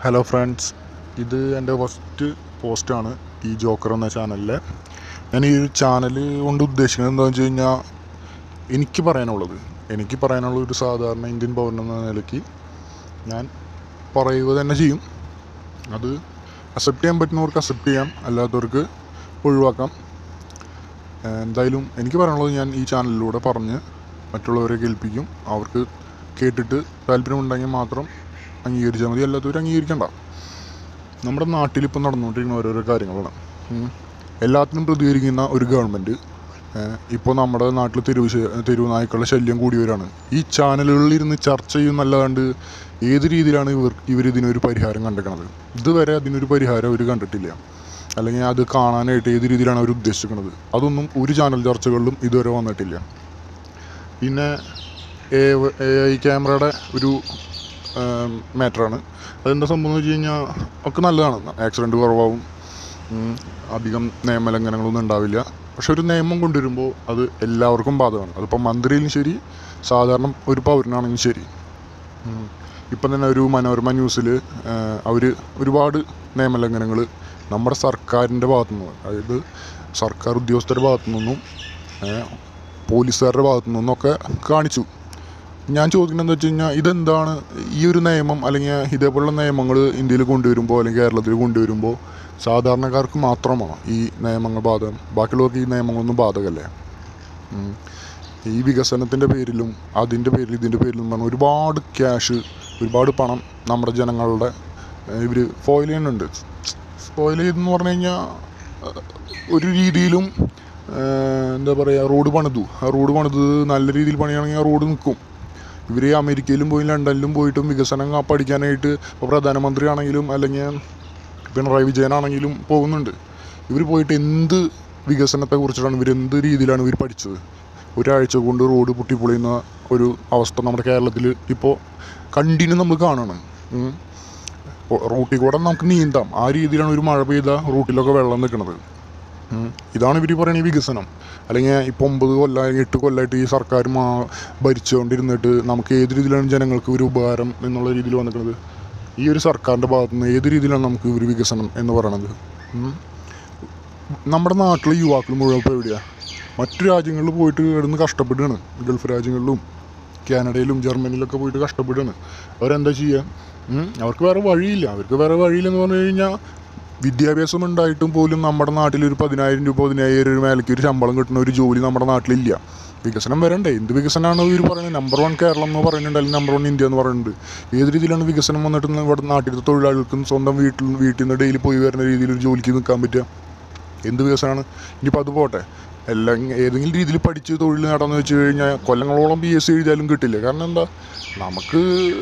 Hello friends ഇത് എൻ്റെ first പോസ്റ്റാണ് ഈ ജോക്കർ എന്ന ചാനലിലെ ഞാൻ ഈ ഒരു ചാനൽ കൊണ്ട് ഉദ്ദേശിക്കുന്നത് എന്താണെന്ന് വെച്ച് കഴിഞ്ഞാൽ എനിക്ക് പറയാനുള്ളത് എനിക്ക് പറയാനുള്ള ഒരു സാധാരണ ഇന്ത്യൻ പൗരൻ എന്ന നിലയ്ക്ക് ഞാൻ പറയുക തന്നെ ചെയ്യും അത് അക്സെപ്റ്റ് ചെയ്യാൻ പറ്റുന്നവർക്ക് അക്സെപ്റ്റ് ചെയ്യാം അല്ലാത്തവർക്ക് ഒഴിവാക്കാം ഏഹ് എന്തായാലും എനിക്ക് പറയാനുള്ളത് ഞാൻ ഈ ചാനലിലൂടെ പറഞ്ഞ് മറ്റുള്ളവരെ കേൾപ്പിക്കും അവർക്ക് കേട്ടിട്ട് താല്പര്യമുണ്ടെങ്കിൽ മാത്രം അംഗീകരിച്ചാൽ മതി അല്ലാത്തവർ അംഗീകരിക്കണ്ട നമ്മുടെ നാട്ടിൽ ഇപ്പം നടന്നുകൊണ്ടിരിക്കുന്ന ഓരോരോ കാര്യങ്ങളാണ് ഉം. എല്ലാത്തിനും പ്രതികരിക്കുന്ന ഒരു ഗവൺമെൻറ് ഇപ്പോൾ നമ്മുടെ നാട്ടിൽ തെരുവ് ശ- തെരുവ് നായ്ക്കളുടെ ശല്യം കൂടി വരികയാണ് ഈ ചാനലുകളിൽ ഇരുന്ന് ചർച്ച ചെയ്യുന്നല്ലാണ്ട് ഏത് രീതിയിലാണ് ഇവർ ഇവരിതിനൊരു പരിഹാരം കണ്ടെക്കണത് ഇതുവരെ അതിനൊരു പരിഹാരം അവർ കണ്ടിട്ടില്ല അല്ലെങ്കിൽ അത് കാണാനായിട്ട് ഏത് രീതിയിലാണ് അവർ ഉദ്ദേശിക്കുന്നത് അതൊന്നും ഒരു ചാനൽ ചർച്ചകളിലും ഇതുവരെ വന്നിട്ടില്ല പിന്നെ എ ഐ ക്യാമറയുടെ ഒരു മാറ്ററാണ് അതെന്താ സംഭവം എന്ന് വെച്ച് കഴിഞ്ഞാൽ ഒക്കെ നല്ലതാണ് ആക്സിഡൻറ്റ് കുറവാകും ഉം, അധികം നിയമലംഘനങ്ങളൊന്നും ഉണ്ടാവില്ല പക്ഷെ ഒരു നിയമം കൊണ്ടുവരുമ്പോൾ അത് എല്ലാവർക്കും ബാധകമാണ് അതിപ്പോൾ മന്ത്രിയിലും ശരി സാധാരണ ഒരു പൗരനാണെങ്കിലും ശരി ഉം. ഇപ്പം തന്നെ ഒരു മനോരമ ന്യൂസിൽ അവർ ഒരുപാട് നിയമലംഘനങ്ങൾ നമ്മുടെ സർക്കാരിൻ്റെ ഭാഗത്തു നിന്ന് അതായത് സർക്കാർ ഉദ്യോഗസ്ഥരുടെ ഭാഗത്തു നിന്നും ഏഹ്, പോലീസുകാരുടെ ഭാഗത്തു നിന്നൊക്കെ കാണിച്ചു ഞാൻ ചോദിക്കുന്നത് എന്താ വെച്ച് കഴിഞ്ഞാൽ ഇതെന്താണ് ഈ ഒരു നിയമം അല്ലെങ്കിൽ ഇതേപോലുള്ള നിയമങ്ങൾ ഇന്ത്യയിൽ കൊണ്ടുവരുമ്പോൾ അല്ലെങ്കിൽ കേരളത്തിൽ കൊണ്ടുവരുമ്പോൾ സാധാരണക്കാർക്ക് മാത്രമാണോ ഈ നിയമങ്ങൾ ബാധകം ബാക്കിയുള്ളവർക്ക് ഈ നിയമങ്ങളൊന്നും ബാധകമല്ലേ ഉം. ഈ വികസനത്തിൻ്റെ പേരിലും അതിൻ്റെ പേരിൽ ഇതിൻ്റെ പേരിലും പറഞ്ഞ ഒരുപാട് ക്യാഷ് ഒരുപാട് പണം നമ്മുടെ ജനങ്ങളുടെ ഇവർ ഫോയിൽ ചെയ്യുന്നുണ്ട് ഫോയിൽ ചെയ്തെന്ന് പറഞ്ഞു കഴിഞ്ഞാൽ ഒരു രീതിയിലും ഏഹ്, എന്താ പറയുക റോഡ് പണിതു ആ റോഡ് പണിത് നല്ല രീതിയിൽ പണിയാണെങ്കിൽ ആ റോഡ് നിൽക്കും ഇവർ അമേരിക്കയിലും പോയി ലണ്ടനിലും പോയിട്ടും വികസനം ക- പഠിക്കാനായിട്ട് ഇപ്പോൾ പ്രധാനമന്ത്രി ആണെങ്കിലും അല്ലെങ്കിൽ പിണറായി വിജയനാണെങ്കിലും പോകുന്നുണ്ട് ഇവർ പോയിട്ട് എന്ത് വികസനത്തെക്കുറിച്ചിട്ടാണ് ഇവർ എന്ത് രീതിയിലാണ് ഇവർ പഠിച്ചത് ഒരാഴ്ച കൊണ്ട് റോഡ് പൊട്ടിപ്പൊളിയുന്ന ഒരു അവസ്ഥ നമ്മുടെ കേരളത്തിൽ ഇപ്പോൾ കണ്ടിന്യൂ നമ്മൾ കാണുകയാണ് ഉം. ഇപ്പോൾ റൂട്ടിൽ കൂടെ നമുക്ക് നീന്താം ആ രീതിയിലാണ് ഒരു മഴ പെയ്ത റൂട്ടിലൊക്കെ വെള്ളം നിൽക്കുന്നത് ഉം. ഇതാണ് ഇവർ പറയുന്ന ഈ വികസനം അല്ലെങ്കിൽ ഇപ്പോൾ ഒമ്പത് കൊല്ലം അല്ലെങ്കിൽ എട്ട് കൊല്ലമായിട്ട് ഈ സർക്കാർ മാ ഭരിച്ചുകൊണ്ടിരുന്നിട്ട് നമുക്ക് ഏത് രീതിയിലാണ് ജനങ്ങൾക്ക് ഒരു ഉപകാരം എന്നുള്ള രീതിയിൽ വന്നിട്ടുള്ളത് ഈ ഒരു സർക്കാരിൻ്റെ ഭാഗത്തു നിന്ന് ഏത് രീതിയിലാണ് നമുക്ക് ഒരു വികസനം എന്ന് പറയണത് ഉം. നമ്മുടെ നാട്ടിലെ യുവാക്കൾ മുഴുവൻ ഇപ്പോൾ എവിടെയാണ് മറ്റു രാജ്യങ്ങളിൽ പോയിട്ട് കിടന്ന് കഷ്ടപ്പെടുകയാണ് ഗൾഫ് രാജ്യങ്ങളിലും കാനഡയിലും ജർമ്മനിയിലൊക്കെ പോയിട്ട് കഷ്ടപ്പെടുകയാണ് അവരെന്താ ചെയ്യുക ഉം. അവർക്ക് വേറെ വഴിയില്ല അവർക്ക് വേറെ വഴിയില്ലെന്ന് പറഞ്ഞു കഴിഞ്ഞാൽ വിദ്യാഭ്യാസം ഉണ്ടായിട്ടും പോലും നമ്മുടെ നാട്ടിൽ ഒരു പതിനായിരം രൂപ പതിനായിരം രൂപ മേലേക്ക് ഒരു ശമ്പളം കിട്ടുന്ന ഒരു ജോലി നമ്മുടെ നാട്ടിലില്ല വികസനം വരണ്ടേ എന്ത് വികസനമാണ് ഇവർ പറയുന്നത് നമ്പർ വൺ കേരളം എന്ന് പറയുന്നുണ്ട് അല്ലെങ്കിൽ നമ്പർ വൺ ഇന്ത്യ എന്ന് പറയുന്നുണ്ട് ഏത് രീതിയിലാണ് വികസനം വന്നിട്ട് ഇവിടെ നാട്ടിലത്തെ തൊഴിലാളികൾക്കും സ്വന്തം വീട്ടിൽ വീട്ടിൽ നിന്ന് ഡെയിലി പോയി വരുന്ന രീതിയിൽ ഒരു ജോലിക്ക് നിൽക്കാൻ പറ്റുക എന്ത് വികസനമാണ് ഇനിയിപ്പോൾ അത് പോട്ടെ എല്ലാം ഏതെങ്കിലും രീതിയിൽ പഠിച്ച് തൊഴിൽ നേടാന്ന് വെച്ച് കഴിഞ്ഞാൽ കൊല്ലങ്ങളോളം പി എസ് സി എഴുതിയാലും കിട്ടില്ല കാരണം എന്താ നമുക്ക്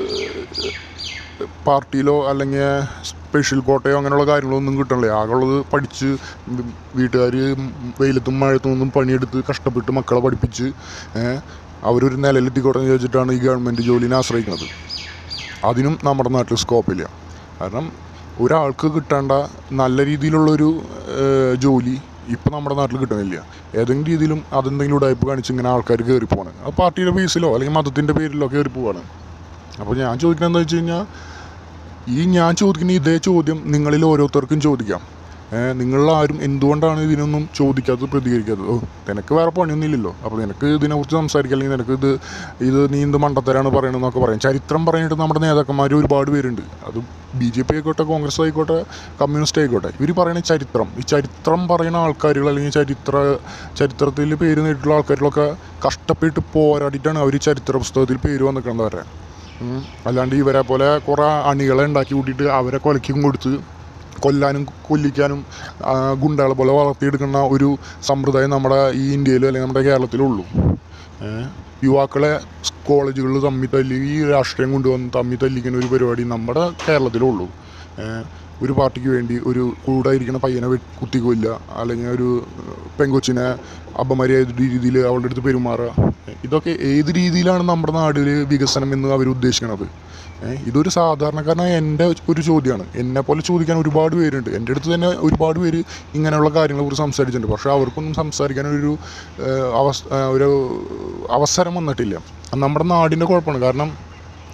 പാർട്ടിയിലോ അല്ലെങ്കിൽ സ്പെഷ്യൽ കോട്ടയോ അങ്ങനെയുള്ള കാര്യങ്ങളൊന്നും കിട്ടണില്ല ആകെയുള്ളത് പഠിച്ച് വീട്ടുകാർ വെയിലത്തും മഴയത്തും ഒന്നും പണിയെടുത്ത് കഷ്ടപ്പെട്ട് മക്കളെ പഠിപ്പിച്ച് ഏഹ്, അവരൊരു നിലയിലെത്തിക്കോട്ടെ എന്ന് ചോദിച്ചിട്ടാണ് ഈ ഗവൺമെൻറ് ജോലിനെ ആശ്രയിക്കുന്നത് അതിനും നമ്മുടെ നാട്ടിൽ സ്കോപ്പില്ല കാരണം ഒരാൾക്ക് കിട്ടേണ്ട നല്ല രീതിയിലുള്ളൊരു ഏഹ്, ജോലി ഇപ്പം നമ്മുടെ നാട്ടിൽ കിട്ടുന്നില്ല ഏതെങ്കിലും രീതിയിലും അതെന്തെങ്കിലും ഉടായ്പ കാണിച്ച് ഇങ്ങനെ ആൾക്കാർ കയറി പോവാണ് അത് പാർട്ടിയുടെ ബേസിലോ അല്ലെങ്കിൽ മതത്തിൻ്റെ പേരിലോ കയറി പോവാണ് അപ്പോൾ ഞാൻ ചോദിക്കുന്നത് എന്താ വെച്ച് കഴിഞ്ഞാൽ ഈ ഞാൻ ചോദിക്കുന്ന ഇതേ ചോദ്യം നിങ്ങളിൽ ഓരോരുത്തർക്കും ചോദിക്കാം ഏഹ് നിങ്ങളാരും എന്തുകൊണ്ടാണ് ഇതിനൊന്നും ചോദിക്കാത്തത് പ്രതികരിക്കാത്തത് ഓ നിനക്ക് വേറെ പണിയൊന്നുമില്ലല്ലോ അപ്പോൾ നിനക്ക് ഇതിനെക്കുറിച്ച് സംസാരിക്കാം അല്ലെങ്കിൽ നിനക്ക് ഇത് ഇത് നീ എന്ത് മണ്ടത്തരാണ് പറയണമെന്നൊക്കെ പറയാം ചരിത്രം പറഞ്ഞിട്ട് നമ്മുടെ നേതാക്കന്മാർ ഒരുപാട് പേരുണ്ട് അത് ബി ജെ പി ആയിക്കോട്ടെ കോൺഗ്രസ് ആയിക്കോട്ടെ കമ്മ്യൂണിസ്റ്റ് ആയിക്കോട്ടെ ഇവർ പറയുന്ന ചരിത്രം ഈ ചരിത്രം പറയുന്ന ആൾക്കാരുകൾ അല്ലെങ്കിൽ ചരിത്ര ചരിത്രത്തിൽ പേര് നേരിട്ടുള്ള ആൾക്കാരിലൊക്കെ കഷ്ടപ്പെട്ട് പോരാടിയിട്ടാണ് അവർ ചരിത്ര പുസ്തകത്തിൽ പേര് വന്നിട്ടുള്ളത് വരെ ഉം. അല്ലാണ്ട് ഇവരെ പോലെ കുറേ അണികളെ ഉണ്ടാക്കി കൂട്ടിയിട്ട് അവരെ കൊലയ്ക്കും കൊടുത്ത് കൊല്ലാനും കൊല്ലിക്കാനും ആ, ഗുണ്ടകളെ പോലെ വളർത്തിയെടുക്കുന്ന ഒരു സമ്പ്രദായം നമ്മുടെ ഈ ഇന്ത്യയിൽ അല്ലെങ്കിൽ നമ്മുടെ കേരളത്തിലുള്ളൂ ഏ? യുവാക്കളെ കോളേജുകളിൽ തമ്മി തല്ലി ഈ രാഷ്ട്രീയം കൊണ്ടുവന്ന് തമ്മി തല്ലിക്കുന്ന ഒരു പരിപാടി നമ്മുടെ കേരളത്തിലുള്ളൂ ഏ? ഒരു പാർട്ടിക്ക് വേണ്ടി ഒരു കൂടെ ഇരിക്കുന്ന പയ്യനെ വെ- കുത്തി കൊല്ലുക അല്ലെങ്കിൽ ഒരു പെങ്കൊച്ചിനെ അപമര്യാദ രീതിയിൽ അവളുടെ അടുത്ത് പെരുമാറുക ഇതൊക്കെ ഏത് രീതിയിലാണ് നമ്മുടെ നാടിൽ വികസനം എന്ന് അവർ ഉദ്ദേശിക്കുന്നത് ഏഹ് ഇതൊരു സാധാരണക്കാരനായ എൻ്റെ ഒരു ചോദ്യമാണ് എന്നെ പോലെ ചോദിക്കാൻ ഒരുപാട് പേരുണ്ട് എൻ്റെ അടുത്ത് തന്നെ ഒരുപാട് പേര് ഇങ്ങനെയുള്ള കാര്യങ്ങളെക്കുറിച്ച് സംസാരിച്ചിട്ടുണ്ട് പക്ഷേ അവർക്കൊന്നും സംസാരിക്കാനൊരു ഏഹ്, അവസ് ഏഹ്, ഒരു അവസരം വന്നിട്ടില്ല അത് നമ്മുടെ നാടിൻ്റെ കുഴപ്പമാണ് കാരണം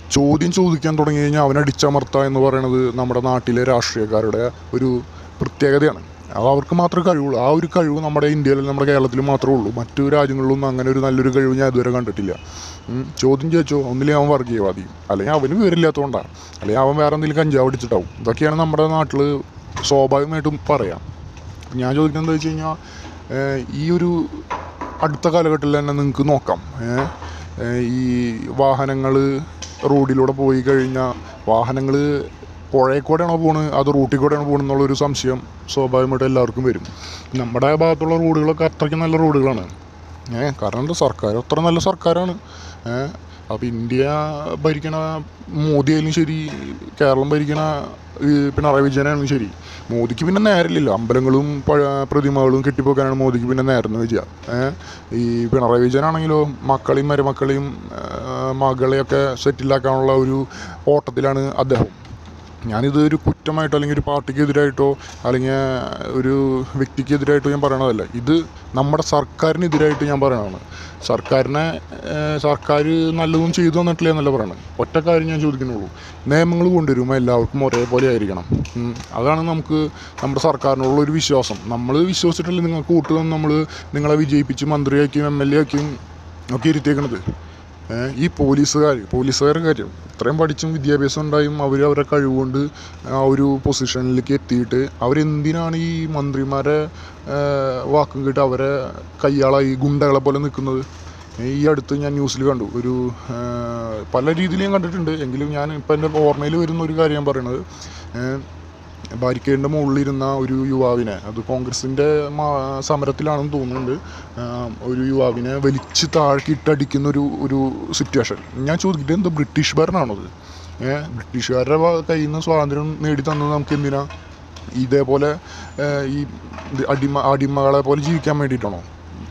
ചോദ്യം ചോദിക്കാൻ തുടങ്ങി കഴിഞ്ഞാൽ അവനെ അടിച്ചമർത്തുക എന്ന് പറയുന്നത് നമ്മുടെ നാട്ടിലെ രാഷ്ട്രീയക്കാരുടെ ഒരു പ്രത്യേകതയാണ് അത് അവർക്ക് മാത്രമേ കഴിവുള്ളൂ ആ ഒരു കഴിവ് നമ്മുടെ ഇന്ത്യയിൽ നമ്മുടെ കേരളത്തിൽ മാത്രമേ ഉള്ളൂ മറ്റു രാജ്യങ്ങളിലൊന്നും അങ്ങനെ ഒരു നല്ലൊരു കഴിവ് ഞാൻ ഇതുവരെ കണ്ടിട്ടില്ല ഉം. ചോദ്യം ചോദിച്ചോ ഒന്നില്ലെങ്കിൽ അവൻ വർഗീയവാദി അല്ലെങ്കിൽ അവന് വിവരമില്ലാത്തതുകൊണ്ടാണ് അല്ലെങ്കിൽ അവൻ വേറെ എന്തെങ്കിലും കഞ്ചാവ് അടിച്ചിട്ടാവും ഇതൊക്കെയാണ് നമ്മുടെ നാട്ടിൽ സ്വാഭാവികമായിട്ടും പറയാം ഞാൻ ചോദിക്കുന്നത് എന്താ വെച്ച് കഴിഞ്ഞാൽ ഏഹ് ഈ ഒരു അടുത്ത കാലഘട്ടത്തിൽ തന്നെ നിങ്ങൾക്ക് നോക്കാം ഏഹ് ഏഹ് ഈ വാഹനങ്ങൾ റോഡിലൂടെ പോയി കഴിഞ്ഞാൽ വാഹനങ്ങൾ പുഴയിൽ കൂടെയാണോ പോണത് അത് റൂട്ടിൽ കൂടെയാണോ പോകണത് എന്നുള്ളൊരു സംശയം സ്വാഭാവികമായിട്ടും എല്ലാവർക്കും വരും നമ്മുടെ ഭാഗത്തുള്ള റോഡുകളൊക്കെ അത്രയ്ക്ക് നല്ല റോഡുകളാണ് ഏഹ് കാരണം എന്താ സർക്കാർ അത്ര നല്ല സർക്കാരാണ് ഏഹ് അപ്പോൾ ഇന്ത്യ ഭരിക്കണ മോദി ആയാലും ശരി കേരളം ഭരിക്കണ ഈ പിണറായി വിജയനായാലും ശരി മോദിക്ക് പിന്നെ നേരമില്ലല്ലോ അമ്പലങ്ങളും പഴ പ്രതിമകളും കെട്ടിപ്പോക്കാനാണ് മോദിക്ക് പിന്നെ നേരെന്ന് വെച്ചാൽ ഏഹ് ഈ പിണറായി വിജയനാണെങ്കിലോ മക്കളെയും മരുമക്കളെയും ഏഹ് മകളെയൊക്കെ സെറ്റിലാക്കാനുള്ള ഒരു ഓട്ടത്തിലാണ് അദ്ദേഹം ഞാനിത് ഒരു കുറ്റമായിട്ടോ അല്ലെങ്കിൽ ഒരു പാർട്ടിക്കെതിരായിട്ടോ അല്ലെങ്കിൽ ഒരു വ്യക്തിക്കെതിരായിട്ടോ ഞാൻ പറയണതല്ല ഇത് നമ്മുടെ സർക്കാരിനെതിരായിട്ട് ഞാൻ പറയണതാണ് സർക്കാരിനെ ഏഹ്, സർക്കാർ നല്ലതും ചെയ്തു തന്നിട്ടില്ല എന്നല്ല പറയണത് ഒറ്റ കാര്യം ഞാൻ ചോദിക്കുന്നുള്ളൂ നിയമങ്ങൾ കൊണ്ടുവരുമ്പോൾ എല്ലാവർക്കും ഒരേപോലെ ആയിരിക്കണം ഉം. അതാണ് നമുക്ക് നമ്മുടെ സർക്കാരിനുള്ള ഒരു വിശ്വാസം നമ്മൾ വിശ്വസിച്ചിട്ടല്ലേ നിങ്ങൾക്ക് വോട്ട് തന്ന് നമ്മൾ നിങ്ങളെ വിജയിപ്പിച്ച് മന്ത്രിയാക്കിയും എം എൽ എ ആക്കിയും ഒക്കെ ഇരുത്തിയേക്കണത് ഏഹ് ഈ പോലീസുകാർ പോലീസുകാരുടെ കാര്യം ഇത്രയും പഠിച്ചും വിദ്യാഭ്യാസം ഉണ്ടായും അവർ അവരുടെ കഴിവുകൊണ്ട് ആ ഒരു പൊസിഷനിലേക്ക് എത്തിയിട്ട് അവരെന്തിനാണ് ഈ മന്ത്രിമാരെ ഏഹ് വാക്കും കേട്ട് അവരെ കയ്യാളായി ഗുണ്ടകളെ പോലെ നിൽക്കുന്നത് ഈ അടുത്ത് ഞാൻ ന്യൂസിൽ കണ്ടു ഒരു ഏഹ് പല രീതിയിൽ ഞാൻ കണ്ടിട്ടുണ്ട് എങ്കിലും ഞാൻ ഇപ്പം എൻ്റെ ഓർമ്മയിൽ വരുന്ന ഒരു കാര്യം ഞാൻ പറയണത് ഏഹ് ബാരിക്കേഡിൻ്റെ മുകളിലിരുന്ന ഒരു യുവാവിനെ അത് കോൺഗ്രസിൻ്റെ സമരത്തിലാണെന്ന് തോന്നുന്നുണ്ട് ആ, ഒരു യുവാവിനെ വലിച്ച് താഴ്ക്കിട്ടടിക്കുന്ന ഒരു ഒരു സിറ്റുവേഷൻ ഞാൻ ചോദിക്കട്ടെ എന്താ ബ്രിട്ടീഷ് ഭരണമാണത് ഏഹ് ബ്രിട്ടീഷുകാരുടെ വ- കയ്യിൽ നിന്ന് സ്വാതന്ത്ര്യം നേടി തന്നത് നമുക്ക് എന്തിനാ ഇതേപോലെ ഏഹ് ഈ ഇത് അടിമ അടിമകളെ പോലെ ജീവിക്കാൻ വേണ്ടിയിട്ടാണോ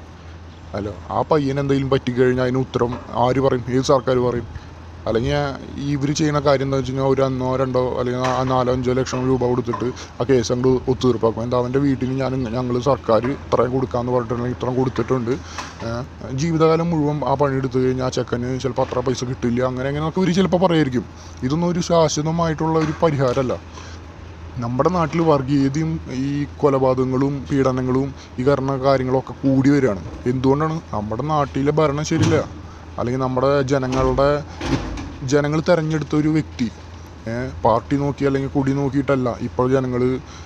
അല്ല ആ പയ്യൻ എന്തെങ്കിലും പറ്റിക്കഴിഞ്ഞാൽ അതിന് ഉത്തരം ആര് പറയും ഏത് സർക്കാർ പറയും അല്ലെങ്കിൽ ഇവർ ചെയ്യുന്ന കാര്യം എന്താ വെച്ച് കഴിഞ്ഞാൽ ഒരു ഒന്നോ രണ്ടോ അല്ലെങ്കിൽ ആ നാലോ അഞ്ചോ ലക്ഷം രൂപ കൊടുത്തിട്ട് ആ കേസ് അങ്ങോട്ട് ഒത്തുതീർപ്പാക്കും എന്താ അവൻ്റെ വീട്ടിൽ ഞാൻ ഞങ്ങൾ സർക്കാർ ഇത്രയും കൊടുക്കാമെന്ന് പറഞ്ഞിട്ടുണ്ടെങ്കിൽ ഇത്രയും കൊടുത്തിട്ടുണ്ട് ഏഹ് ജീവിതകാലം മുഴുവൻ ആ പണിയെടുത്ത് കഴിഞ്ഞാൽ ആ ചെക്കന് ചിലപ്പോൾ അത്ര പൈസ കിട്ടില്ല അങ്ങനെ അങ്ങനെയൊക്കെ ഇവർ ചിലപ്പോൾ പറയായിരിക്കും ഇതൊന്നും ഒരു ശാശ്വതമായിട്ടുള്ള ഒരു പരിഹാരമല്ല നമ്മുടെ നാട്ടിൽ വർഗീയതയും ഈ കൊലപാതകങ്ങളും പീഡനങ്ങളും ഈ കാരണ കാര്യങ്ങളൊക്കെ കൂടി വരികയാണ് എന്തുകൊണ്ടാണ് നമ്മുടെ നാട്ടിലെ ഭരണം ശരിയില്ല അല്ലെങ്കിൽ നമ്മുടെ ജനങ്ങളുടെ ജനങ്ങൾ തിരഞ്ഞെടുത്ത ഒരു വ്യക്തി ഏഹ് പാർട്ടി നോക്കി അല്ലെങ്കിൽ കുടി നോക്കിയിട്ടല്ല ഇപ്പോൾ ജനങ്ങൾ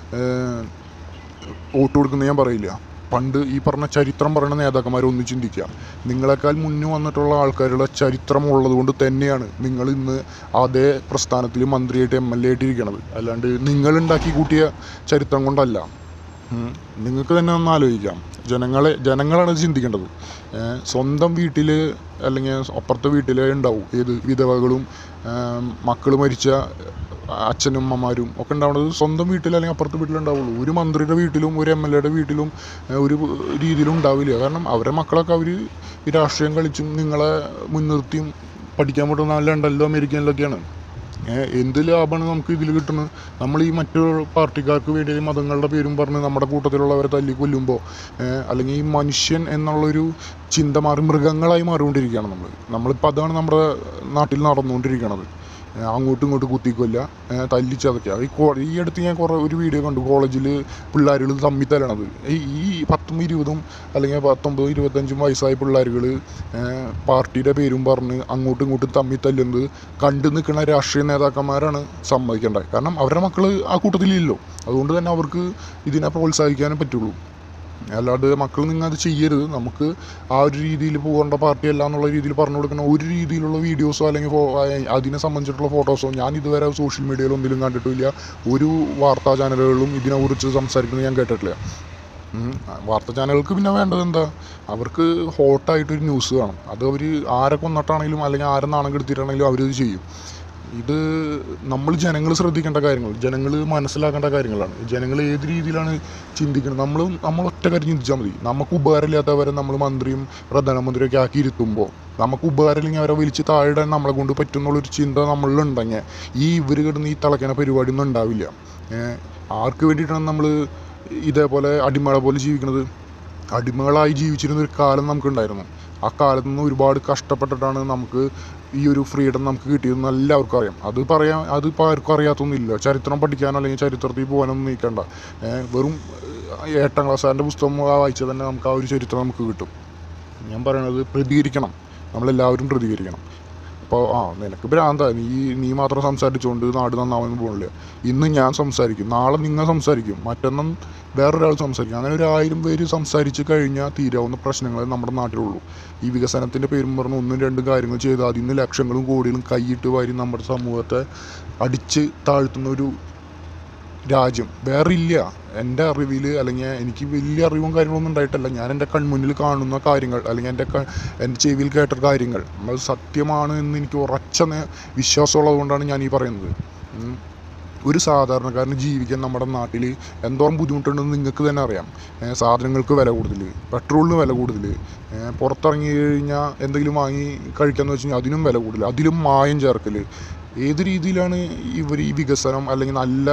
വോട്ട് കൊടുക്കുന്നത് ഞാൻ പറയില്ല പണ്ട് ഈ പറഞ്ഞ ചരിത്രം പറയുന്ന നേതാക്കന്മാരെ ഒന്ന് ചിന്തിക്കുക നിങ്ങളെക്കാൾ മുന്നേ വന്നിട്ടുള്ള ആൾക്കാരുടെ ചരിത്രം ഉള്ളത് കൊണ്ട് തന്നെയാണ് നിങ്ങൾ ഇന്ന് അതേ പ്രസ്ഥാനത്തിൽ മന്ത്രിയായിട്ട് എം എൽ എ ആയിട്ട് ഇരിക്കണത് അല്ലാണ്ട് നിങ്ങൾ ഉണ്ടാക്കി കൂട്ടിയ ചരിത്രം കൊണ്ടല്ല ഉം. നിങ്ങൾക്ക് തന്നെ ഒന്ന് ആലോചിക്കാം ജനങ്ങളെ ജനങ്ങളാണ് ഇത് ചിന്തിക്കേണ്ടത് ഏഹ് സ്വന്തം വീട്ടിൽ അല്ലെങ്കിൽ അപ്പുറത്തെ വീട്ടിൽ ഉണ്ടാവും ഏത് വിധവകളും മക്കൾ മരിച്ച അച്ഛനും അമ്മമാരും ഒക്കെ ഉണ്ടാവുന്നത് സ്വന്തം വീട്ടിൽ അല്ലെങ്കിൽ അപ്പുറത്തെ വീട്ടിലുണ്ടാവുള്ളൂ ഒരു മന്ത്രിയുടെ വീട്ടിലും ഒരു എം എൽ എയുടെ വീട്ടിലും ഏഹ് ഒരു രീതിയിലും ഉണ്ടാവില്ല കാരണം അവരുടെ മക്കളൊക്കെ അവർ ഈ രാഷ്ട്രീയം കളിച്ചും നിങ്ങളെ മുൻനിർത്തിയും പഠിക്കാൻ പറ്റുന്ന ലണ്ടനിലും അമേരിക്കയിലൊക്കെയാണ് ഏഹ് എന്ത് ലാഭമാണ് നമുക്ക് ഇതിൽ കിട്ടുന്നത് നമ്മൾ ഈ മറ്റു പാർട്ടിക്കാർക്ക് വേണ്ടി ഈ മതങ്ങളുടെ പേരും പറഞ്ഞ് നമ്മുടെ കൂട്ടത്തിലുള്ളവരെ തല്ലി കൊല്ലുമ്പോൾ അല്ലെങ്കിൽ ഈ മനുഷ്യൻ എന്നുള്ളൊരു ചിന്ത മാറി മൃഗങ്ങളായി മാറിക്കൊണ്ടിരിക്കുകയാണ് നമ്മൾ നമ്മളിപ്പോൾ അതാണ് നമ്മുടെ നാട്ടിൽ നടന്നുകൊണ്ടിരിക്കുന്നത് ഏഹ് അങ്ങോട്ടും ഇങ്ങോട്ടും കുത്തിക്കൊല്ല ഏഹ് തല്ലിച്ചതയ്ക്കുക ഈ കോ ഈ അടുത്ത് ഞാൻ കുറേ ഒരു വീഡിയോ കണ്ടു കോളേജിൽ പിള്ളേരുകൾ തമ്മി തല്ലണത് ഈ ഈ പത്തും ഇരുപതും അല്ലെങ്കിൽ പത്തൊമ്പതും ഇരുപത്തഞ്ചും വയസ്സായ പിള്ളേരുകൾ പാർട്ടിയുടെ പേരും പറഞ്ഞ് അങ്ങോട്ടും ഇങ്ങോട്ടും തമ്മി തല്ലുന്നത് കണ്ടു നിൽക്കുന്ന രാഷ്ട്രീയ നേതാക്കന്മാരാണ് സമ്മതിക്കേണ്ടത് കാരണം അവരുടെ മക്കൾ ആ കൂട്ടത്തിലില്ലല്ലോ അതുകൊണ്ട് തന്നെ അവർക്ക് ഇതിനെ പ്രോത്സാഹിക്കാനേ പറ്റുള്ളൂ അല്ലാണ്ട് മക്കൾ നിങ്ങൾ അത് ചെയ്യരുത് നമുക്ക് ആ ഒരു രീതിയിൽ പോകേണ്ട പാർട്ടി അല്ല എന്നുള്ള രീതിയിൽ പറഞ്ഞു കൊടുക്കുന്ന ഒരു രീതിയിലുള്ള വീഡിയോസോ അല്ലെങ്കിൽ ഫോ- ആ- അതിനെ സംബന്ധിച്ചിട്ടുള്ള ഫോട്ടോസോ ഞാൻ ഇതുവരെ സോഷ്യൽ മീഡിയയിൽ ഒന്നിലും കണ്ടിട്ടില്ല ഒരു വാർത്താ ചാനലുകളിലും ഇതിനെക്കുറിച്ച് സംസാരിക്കുന്നത് ഞാൻ കേട്ടിട്ടില്ല ഉം. വാർത്താ ചാനലുകൾക്ക് പിന്നെ വേണ്ടത് എന്താ അവർക്ക് ഹോട്ടായിട്ടൊരു ന്യൂസ് വേണം അത് അവർ ആരെ കൊന്നിട്ടാണെങ്കിലും അല്ലെങ്കിൽ ആരെ നാണം കെടുത്തിട്ടാണെങ്കിലും അവരത് ചെയ്യും ഇത് നമ്മൾ ജനങ്ങൾ ശ്രദ്ധിക്കേണ്ട കാര്യങ്ങൾ ജനങ്ങൾ മനസ്സിലാക്കേണ്ട കാര്യങ്ങളാണ് ജനങ്ങൾ ഏത് രീതിയിലാണ് ചിന്തിക്കുന്നത് നമ്മൾ നമ്മൾ ഒറ്റ കാര്യം ചിന്തിച്ചാൽ മതി നമുക്ക് ഉപകാരമില്ലാത്തവരെ നമ്മൾ മന്ത്രിയും പ്രധാനമന്ത്രിയൊക്കെ ആക്കി ഇരുത്തുമ്പോൾ നമുക്ക് ഉപകാരമില്ലെങ്കിൽ അവരെ വിളിച്ച് താഴെ നമ്മളെ കൊണ്ട് പറ്റുന്നുള്ളൊരു ചിന്ത നമ്മളിലുണ്ടെങ്കിൽ ഈ ഇവർ കിടന്ന് ഈ തിളയ്ക്കണ പരിപാടിയൊന്നും ഉണ്ടാവില്ല ഏഹ് ആർക്ക് വേണ്ടിയിട്ടാണ് നമ്മൾ ഇതേപോലെ അടിമകളെ പോലെ ജീവിക്കുന്നത് അടിമകളായി ജീവിച്ചിരുന്ന ഒരു കാലം നമുക്കുണ്ടായിരുന്നു ആ കാലത്ത് നിന്ന് ഒരുപാട് കഷ്ടപ്പെട്ടിട്ടാണ് നമുക്ക് ഈ ഒരു ഫ്രീഡം നമുക്ക് കിട്ടിയതെന്ന് എല്ലാവർക്കും അറിയാം അത് പറയാൻ അത് ഇപ്പോൾ ആർക്കും അറിയാത്തൊന്നുമില്ല ചരിത്രം പഠിക്കാനോ അല്ലെങ്കിൽ ചരിത്രത്തിൽ പോകാനൊന്നും നീക്കണ്ട ഏ, വെറും ഏ, എട്ടാം ക്ലാസ്സുകാരൻ്റെ പുസ്തകം വായിച്ചാൽ തന്നെ നമുക്ക് ആ ഒരു ചരിത്രം നമുക്ക് കിട്ടും ഞാൻ പറയണത് പ്രതികരിക്കണം നമ്മളെല്ലാവരും പ്രതികരിക്കണം അപ്പോൾ ആ നിനക്ക് ഭ്രാന്ത നീ നീ മാത്രം സംസാരിച്ചുകൊണ്ട് നാട് നന്നാവാൻ പോകുന്നില്ല ഇന്ന് ഞാൻ സംസാരിക്കും നാളെ നിങ്ങൾ സംസാരിക്കും മറ്റൊന്നും വേറൊരാൾ സംസാരിക്കും അങ്ങനെ ഒരു ആയിരം പേര് സംസാരിച്ച് കഴിഞ്ഞാൽ തീരാവുന്ന പ്രശ്നങ്ങളെ നമ്മുടെ നാട്ടിലുള്ളൂ ഈ വികസനത്തിൻ്റെ പേരും പറഞ്ഞ് ഒന്നും രണ്ടും കാര്യങ്ങൾ ചെയ്ത് അതിൽ നിന്ന് ലക്ഷങ്ങളും കോടികളും കൈയിട്ട് വാരി നമ്മുടെ സമൂഹത്തെ അടിച്ച് താഴ്ത്തുന്ന ഒരു രാജ്യം വേറെ ഇല്ല എൻ്റെ അറിവിൽ അല്ലെങ്കിൽ എനിക്ക് വലിയ അറിവും കാര്യങ്ങളൊന്നും ഉണ്ടായിട്ടല്ല ഞാൻ എൻ്റെ കൺമുന്നിൽ കാണുന്ന കാര്യങ്ങൾ അല്ലെങ്കിൽ എൻ്റെ ക എൻ്റെ ചെവിയിൽ കേട്ട കാര്യങ്ങൾ അത് സത്യമാണ് എന്ന് എനിക്ക് ഉറച്ച നേ- വിശ്വാസമുള്ളത് കൊണ്ടാണ് ഞാൻ ഈ പറയുന്നത് ഉം. ഒരു സാധാരണക്കാരന് ജീവിക്കാൻ നമ്മുടെ നാട്ടിൽ എന്തോരം ബുദ്ധിമുട്ടുണ്ടെന്ന് നിങ്ങൾക്ക് തന്നെ അറിയാം ഏ, സാധനങ്ങൾക്ക് വില കൂടുതൽ പെട്രോളിന് വില കൂടുതൽ പുറത്തിറങ്ങി കഴിഞ്ഞാൽ എന്തെങ്കിലും വാങ്ങി കഴിക്കാന്ന് വെച്ച് കഴിഞ്ഞാൽ അതിനും വില കൂടുതൽ അതിലും മായം ചേർക്കൽ ഏത് രീതിയിലാണ് ഇവർ ഈ വികസനം അല്ലെങ്കിൽ നല്ല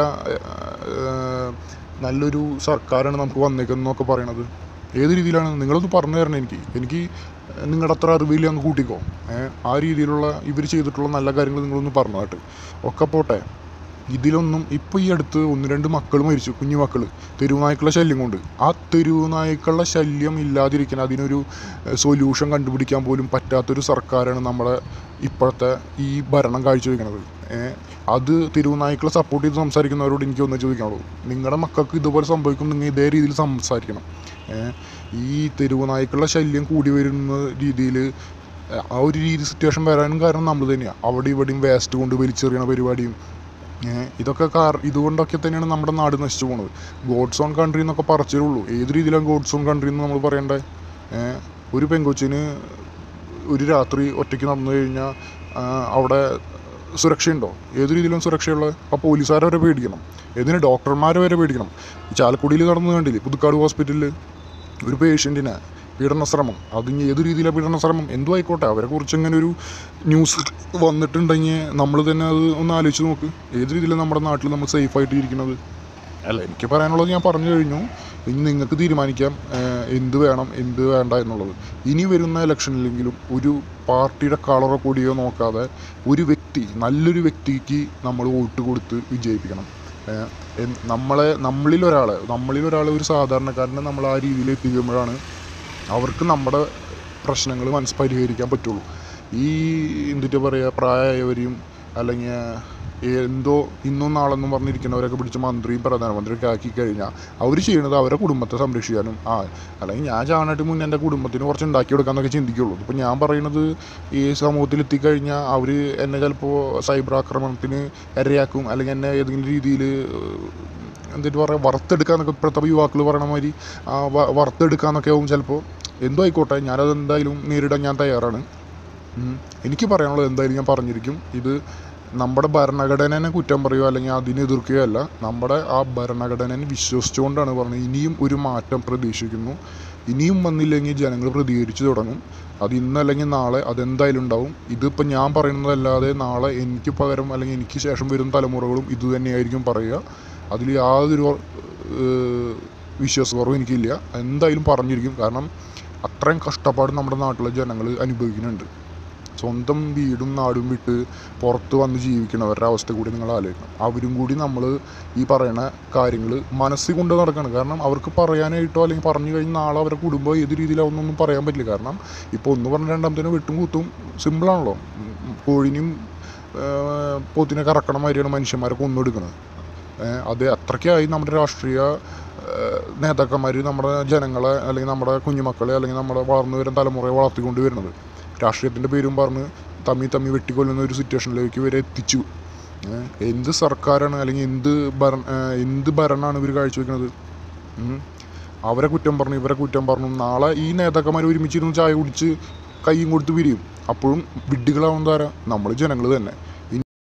ഏർ, നല്ലൊരു സർക്കാരാണ് നമുക്ക് വന്നേക്കുന്നതെന്നൊക്കെ പറയണത് ഏത് രീതിയിലാണ് നിങ്ങളൊന്ന് പറഞ്ഞു തരണം എനിക്ക് എനിക്ക് നിങ്ങളുടെ അത്ര അറിവില്ല അങ്ങ് കൂട്ടിക്കോ ഏ, ആ രീതിയിലുള്ള ഇവർ ചെയ്തിട്ടുള്ള നല്ല കാര്യങ്ങൾ നിങ്ങളൊന്ന് പറഞ്ഞു കേട്ട് ഒക്കെ പോട്ടെ ഇതിലൊന്നും ഇപ്പോൾ ഈ അടുത്ത് ഒന്ന് രണ്ട് മക്കൾ മരിച്ചു കുഞ്ഞു മക്കൾ തെരുവുനായ്ക്കളുടെ ശല്യം കൊണ്ട് ആ തെരുവുനായ്ക്കളുടെ ശല്യം ഇല്ലാതിരിക്കാൻ അതിനൊരു സൊല്യൂഷൻ കണ്ടുപിടിക്കാൻ പോലും പറ്റാത്തൊരു സർക്കാരാണ് നമ്മുടെ ഇപ്പോഴത്തെ ഈ ഭരണം കാഴ്ചവെക്കുന്നത് ഏഹ് അത് തെരുവുനായ്ക്കളെ സപ്പോർട്ട് ചെയ്ത് സംസാരിക്കുന്നവരോട് എനിക്ക് ഒന്ന് ചോദിക്കാനുള്ളൂ നിങ്ങളുടെ മക്കൾക്ക് ഇതുപോലെ സംഭവിക്കും നിങ്ങൾ ഇതേ രീതിയിൽ സംസാരിക്കണം ഏഹ് ഈ തെരുവുനായ്ക്കളുടെ ശല്യം കൂടി വരുന്ന രീതിയിൽ ആ ഒരു രീതി സിറ്റുവേഷൻ വരാനും കാരണം നമ്മൾ തന്നെയാണ് അവിടെ ഇവിടെയും വേസ്റ്റ് കൊണ്ട് വലിച്ചെറിയണ പരിപാടിയും ഏഹ് ഇതൊക്കെ കാർ ഇതുകൊണ്ടൊക്കെ തന്നെയാണ് നമ്മുടെ നാട് നശിച്ചു പോണത് ഗോഡ്സ് ഓൺ കൺട്രി എന്നൊക്കെ പറച്ചേ ഉള്ളൂ ഏത് രീതിയിലാണ് ഗോഡ്സ് ഓൺ കൺട്രി എന്ന് നമ്മൾ പറയണ്ടേ ഏഹ് ഒരു പെങ്കൊച്ചിന് ഒരു രാത്രി ഒറ്റയ്ക്ക് നടന്നു കഴിഞ്ഞാൽ അവിടെ സുരക്ഷയുണ്ടോ ഏത് രീതിയിലും സുരക്ഷയുള്ളത് അപ്പോൾ പോലീസുകാരെ വരെ പേടിക്കണം എന്തിന് ഡോക്ടർമാരെ വരെ പേടിക്കണം ഈ ചാലക്കുടിയിൽ നടന്നു കണ്ടില്ലേ പുതുക്കാട് ഹോസ്പിറ്റലിൽ ഒരു പേഷ്യൻറ്റിനെ പീഡനശ്രമം അത് ഇനി ഏത് രീതിയിലാണ് പീഡനശ്രമം എന്തും ആയിക്കോട്ടെ അവരെ കുറിച്ച് ഇങ്ങനെ ഒരു ന്യൂസ് വന്നിട്ടുണ്ടെങ്കിൽ നമ്മൾ തന്നെ അത് ഒന്ന് ആലോചിച്ച് നോക്ക് ഏത് രീതിയിലാണ് നമ്മുടെ നാട്ടിൽ നമ്മൾ സേഫായിട്ട് ഇരിക്കുന്നത് അല്ല എനിക്ക് പറയാനുള്ളത് ഞാൻ പറഞ്ഞു കഴിഞ്ഞു ഇനി നിങ്ങൾക്ക് തീരുമാനിക്കാം ഏഹ്, എന്ത് വേണം എന്ത് വേണ്ട എന്നുള്ളത് ഇനി വരുന്ന ഇലക്ഷനിലെങ്കിലും ഒരു പാർട്ടിയുടെ കളറോ കൊടിയോ നോക്കാതെ ഒരു വ്യക്തി നല്ലൊരു വ്യക്തിക്ക് നമ്മൾ വോട്ട് കൊടുത്ത് വിജയിപ്പിക്കണം ഏഹ്, എൻ- നമ്മളെ നമ്മളിൽ ഒരാളെ നമ്മളിൽ ഒരാളെ ഒരു സാധാരണക്കാരനെ നമ്മൾ ആ രീതിയിൽ എത്തിക്കുമ്പോഴാണ് അവർക്ക് നമ്മുടെ പ്രശ്നങ്ങൾ മനസ്സ് പരിഹരിക്കാൻ പറ്റുള്ളൂ ഈ എന്തിട്ട് പറയുക പ്രായമായവരെയും അല്ലെങ്കിൽ എന്തോ ഇന്നും നാളെന്നും പറഞ്ഞിരിക്കുന്നവരൊക്കെ പിടിച്ച് മന്ത്രിയും പ്രധാനമന്ത്രിയൊക്കെ ആക്കി കഴിഞ്ഞാൽ അവർ ചെയ്യണത് അവരെ കുടുംബത്തെ സംരക്ഷിക്കാനും ആ അല്ലെങ്കിൽ ഞാൻ ചാവനായിട്ട് മുന്നേ എൻ്റെ കുടുംബത്തിന് കുറച്ച് ഉണ്ടാക്കി കൊടുക്കാമെന്നൊക്കെ ചിന്തിക്കുള്ളൂ ഇപ്പം ഞാൻ പറയുന്നത് ഈ സമൂഹത്തിൽ എത്തിക്കഴിഞ്ഞാൽ അവർ എന്നെ ചിലപ്പോൾ സൈബർ ആക്രമണത്തിന് ഇരയാക്കും അല്ലെങ്കിൽ എന്നെ ഏതെങ്കിലും രീതിയിൽ എന്തിട്ട് പറയുക വറുത്തെടുക്കാന്നൊക്കെ ഇപ്പോഴത്തെ യുവാക്കൾ പറയണ മാതിരി ആ വ- വറുത്തെടുക്കാന്നൊക്കെ ആവും ചിലപ്പോൾ എന്തോ ആയിക്കോട്ടെ ഞാനത് എന്തായാലും നേരിടാൻ ഞാൻ തയ്യാറാണ് ഉം. എനിക്ക് പറയാനുള്ളത് എന്തായാലും ഞാൻ പറഞ്ഞിരിക്കും ഇത് നമ്മുടെ ഭരണഘടനനെ കുറ്റം പറയുകയോ അല്ലെങ്കിൽ അതിനെ എതിർക്കുകയോ അല്ല നമ്മുടെ ആ ഭരണഘടനയെ വിശ്വസിച്ചുകൊണ്ടാണ് പറഞ്ഞത് ഇനിയും ഒരു മാറ്റം പ്രതീക്ഷിക്കുന്നു ഇനിയും വന്നില്ലെങ്കിൽ ജനങ്ങൾ പ്രതികരിച്ചു തുടങ്ങും അത് ഇന്നല്ലെങ്കിൽ നാളെ അതെന്തായാലും ഉണ്ടാവും ഇതിപ്പോൾ ഞാൻ പറയുന്നതല്ലാതെ നാളെ എനിക്ക് പകരം അല്ലെങ്കിൽ എനിക്ക് ശേഷം വരുന്ന തലമുറകളും ഇത് തന്നെയായിരിക്കും പറയുക അതിൽ യാതൊരു ഏഹ്, വിശ്വാസക്കുറവും എനിക്കില്ല എന്തായാലും പറഞ്ഞിരിക്കും കാരണം അത്രയും കഷ്ടപ്പാട് നമ്മുടെ നാട്ടിലെ ജനങ്ങൾ അനുഭവിക്കുന്നുണ്ട് സ്വന്തം വീടും നാടും വിട്ട് പുറത്ത് വന്ന് ജീവിക്കണവരുടെ അവസ്ഥ കൂടി നിങ്ങൾ ആലോചിക്കണം അവരും കൂടി നമ്മൾ ഈ പറയുന്ന കാര്യങ്ങൾ മനസ്സിൽ കൊണ്ട് നടക്കണം കാരണം അവർക്ക് പറയാനായിട്ടോ അല്ലെങ്കിൽ പറഞ്ഞു കഴിഞ്ഞാൽ നാളെ അവരുടെ കുടുംബം ഏത് രീതിയിലാവുന്നൊന്നും പറയാൻ പറ്റില്ല കാരണം ഇപ്പോൾ ഒന്ന് പറഞ്ഞ രണ്ടാമത്തേന് വെട്ടും കൂത്തും സിമ്പിളാണല്ലോ ഉം, കോഴിനെയും ഏർ, പോത്തിനെ കറക്കണ മാതിരിയാണ് മനുഷ്യന്മാരെ കൊന്നെടുക്കുന്നത് ഏഹ് അത് അത്രയ്ക്കായി നമ്മുടെ രാഷ്ട്രീയ നേതാക്കന്മാർ നമ്മുടെ ജനങ്ങളെ അല്ലെങ്കിൽ നമ്മുടെ കുഞ്ഞുമക്കളെ അല്ലെങ്കിൽ നമ്മുടെ വളർന്നു വരുന്ന തലമുറയെ വളർത്തിക്കൊണ്ട് വരുന്നത് രാഷ്ട്രീയത്തിൻ്റെ പേരും പറഞ്ഞ് തമ്മി തമ്മി വെട്ടിക്കൊല്ലുന്ന ഒരു സിറ്റുവേഷനിലേക്ക് ഇവരെ എത്തിച്ചു ഏഹ് എന്ത് സർക്കാരാണ് അല്ലെങ്കിൽ എന്ത് ഭരണ ഏഹ് എന്ത് ഭരണമാണ് ഇവർ കാഴ്ചവെക്കുന്നത് ഉം. അവരെ കുറ്റം പറഞ്ഞു ഇവരെ കുറ്റം പറഞ്ഞു നാളെ ഈ നേതാക്കന്മാർ ഒരുമിച്ചിരുന്ന് ചായ കുടിച്ച് കൈയും കൊടുത്ത് പിരിയും അപ്പോഴും വിഡ്ഢികളാവുന്നതാരാ നമ്മൾ ജനങ്ങൾ തന്നെ